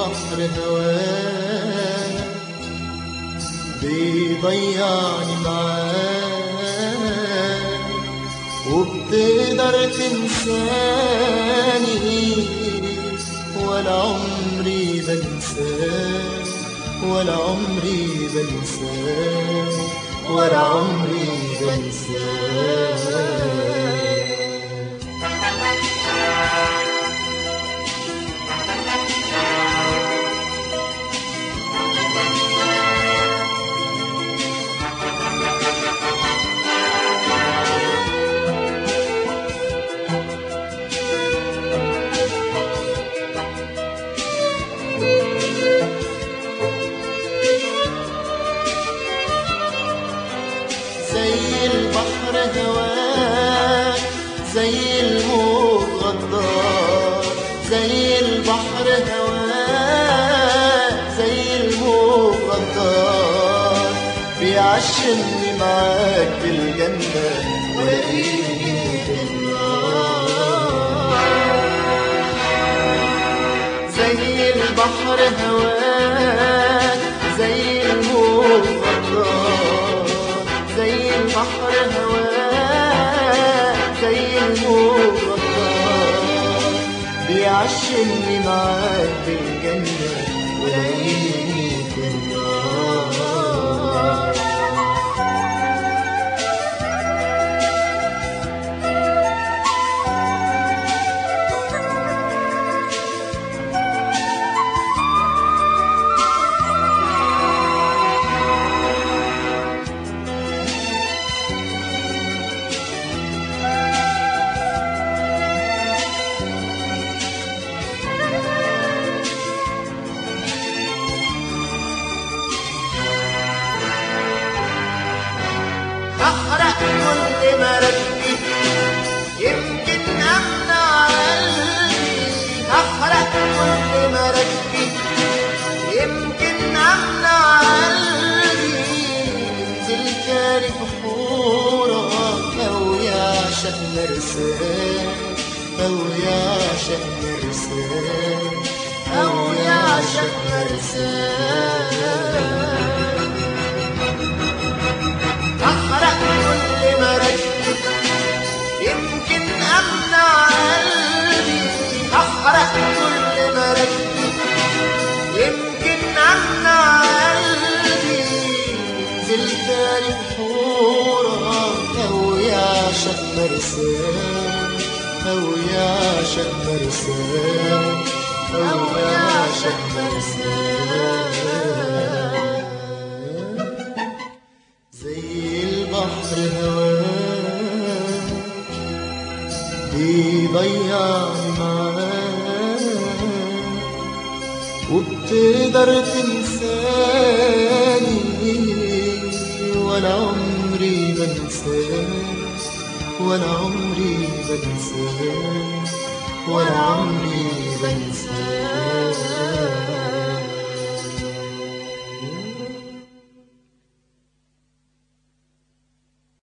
البحر هواك بيضيعني معاك وبتقدر تنساني ولا عمري بنساك ولا عمري بنساك ولا عمري بنساك زي البحر هواك زي الموج غدار زي البحر هواك زي الموج غدار بيعشمني معاك بالجنة ولاقيني في النار زي البحر هواك زي الموج غدار زي البحر هواك زي الموج غدار بيعشمني معاك بالجنة ولاقيني في النار أحرق كل مركبي يمكن أمنع قلبي أحرق كل مركبي يمكن أمنع قلبي ينزل كاري بحورك أو يعشق مرساك أو يعشق مرساك أو يعشق مرساك أحرق كل مركب يمكن أمنع قلبي أحرق كل مركب يمكن أمنع قلبي زلزال بحورك أو يعشق مرساك أو يعشق مرساك أو يعشق مرساك زي البحر هواك بيضيعني معاك وبتقدر تنساني ولا عمري بنساك ولا عمري بنساك ولا عمري